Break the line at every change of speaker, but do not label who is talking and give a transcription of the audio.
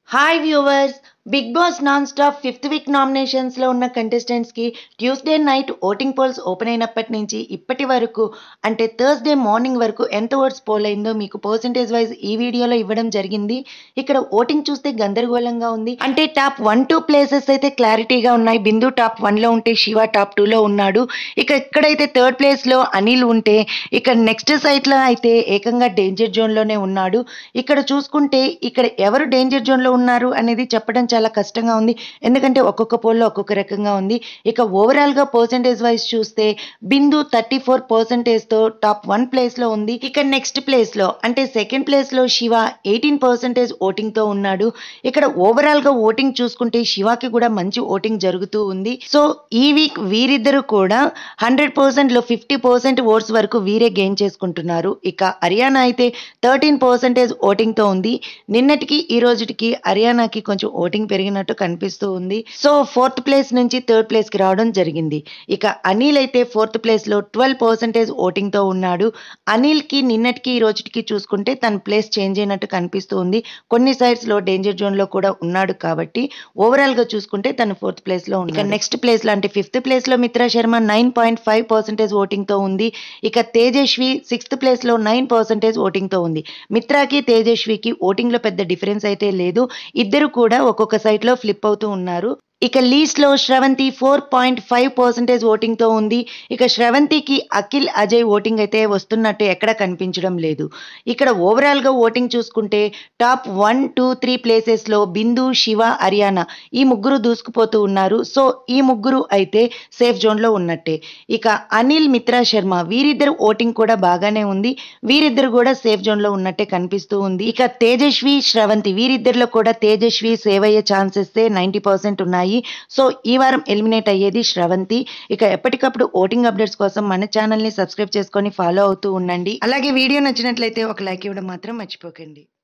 hi viewers Big Boss non stop fifth week నామినేషన్స్లో ఉన్న కంటెస్టెంట్స్కి Tuesday night voting polls open అయినప్పటి నుంచి ఇప్పటి వరకు అంటే థర్స్డే మార్నింగ్ వరకు ఎంత ఓట్స్ పోల్ అయిందో మీకు పర్సంటేజ్ వైజ్ ఈ వీడియోలో ఇవ్వడం జరిగింది ఇక్కడ ఓటింగ్ చూస్తే గందరగోళంగా ఉంది అంటే టాప్ వన్ టూ ప్లేసెస్ అయితే క్లారిటీగా ఉన్నాయి బిందు టాప్ వన్లో ఉంటే శివ టాప్ టూలో ఉన్నాడు ఇక ఇక్కడైతే థర్డ్ ప్లేస్లో అనిల్ ఉంటే ఇక్కడ నెక్స్ట్ సైట్లో అయితే ఏకంగా డేంజర్ జోన్లోనే ఉన్నాడు ఇక్కడ చూసుకుంటే ఇక్కడ ఎవరు డేంజర్ జోన్లో ఉన్నారు అనేది చెప్పడం చాలా కష్టంగా ఉంది ఎందుకంటే ఒక్కొక్క పోల్లో ఒక్కొక్క రకంగా ఉంది ఇక ఓవరాల్గా పర్సంటేజ్ వైజ్ చూస్తే బిందు థర్టీ ఫోర్ పర్సెంటేజ్తో టాప్ వన్ ప్లేస్లో ఉంది ఇక నెక్స్ట్ ప్లేస్లో అంటే సెకండ్ ప్లేస్లో శివ ఎయిటీన్ పర్సెంటేజ్ ఓటింగ్తో ఉన్నాడు ఇక్కడ ఓవరాల్గా ఓటింగ్ చూసుకుంటే శివకి కూడా మంచి ఓటింగ్ జరుగుతూ ఉంది సో ఈ వీక్ వీరిద్దరు కూడా హండ్రెడ్ పర్సెంట్లో ఫిఫ్టీ పర్సెంట్ ఓట్స్ వరకు వీరే గెయిన్ చేసుకుంటున్నారు ఇక హర్యానా అయితే థర్టీన్ పర్సెంటేజ్ ఓటింగ్తో ఉంది నిన్నటికి ఈ రోజుటికి హర్యానాకి కొంచెం ఓటింగ్ పెరిగినట్టు కనిపిస్తూ ఉంది సో ఫోర్త్ ప్లేస్ నుంచి థర్డ్ ప్లేస్కి రావడం జరిగింది ఇక అనిల్ అయితే ఫోర్త్ ప్లేస్లో ట్వెల్వ్ పర్సెంటేజ్ ఓటింగ్తో ఉన్నాడు అనిల్కి నిన్నటికి ఈ రోజుటికి చూసుకుంటే తన ప్లేస్ చేంజ్ అయినట్టు కనిపిస్తూ ఉంది కొన్ని సైడ్స్లో డేంజర్ జోన్లో కూడా ఉన్నాడు కాబట్టి ఓవరాల్గా చూసుకుంటే తను ఫోర్త్ ప్లేస్లో ఉంది ఇక నెక్స్ట్ ప్లేస్లో అంటే ఫిఫ్త్ ప్లేస్లో Mitra Sharma nine point five percentage ఓటింగ్తో ఉంది ఇక తేజస్వి సిక్స్త్ ప్లేస్లో నైన్ పర్సెంటేజ్ ఓటింగ్తో ఉంది మిత్రాకి తేజస్వికి ఓటింగ్లో పెద్ద డిఫరెన్స్ అయితే లేదు ఇద్దరు కూడా ఒక్కొక్క సైట్లో ఫ్లిప్ అవుతూ ఉన్నారు ఇక లీస్ట్లో Sravanthi four point five percentage ఓటింగ్తో ఉంది ఇక శ్రవంతికి అఖిల్ అజయ్ ఓటింగ్ అయితే వస్తున్నట్టు ఎక్కడ కనిపించడం లేదు ఇక్కడ ఓవరాల్గా ఓటింగ్ చూసుకుంటే టాప్ వన్ టూ త్రీ ప్లేసెస్లో బిందు శివ హర్యానా ఈ ముగ్గురు దూసుకుపోతూ ఉన్నారు సో ఈ ముగ్గురు అయితే సేఫ్ జోన్లో ఉన్నట్టే ఇక అనిల్ మిత్రా శర్మ వీరిద్దరు ఓటింగ్ కూడా బాగానే ఉంది వీరిద్దరు కూడా సేఫ్ జోన్లో ఉన్నట్టే కనిపిస్తూ ఉంది ఇక తేజస్వి శ్రవంతి వీరిద్దరిలో కూడా తేజస్వి సేవ్ అయ్యే ఛాన్సెస్ నైంటీ పర్సెంట్ ఉన్నాయి సో ఈ వారం ఎలిమినేట్ అయ్యేది శ్రవంతి ఇక ఎప్పటికప్పుడు ఓటింగ్ అప్డేట్స్ కోసం మన ఛానల్ని సబ్స్క్రైబ్ చేసుకొని ఫాలో అవుతూ ఉండండి అలాగే వీడియో నచ్చినట్లయితే ఒక లైక్ ఇవ్వడం మాత్రం మర్చిపోకండి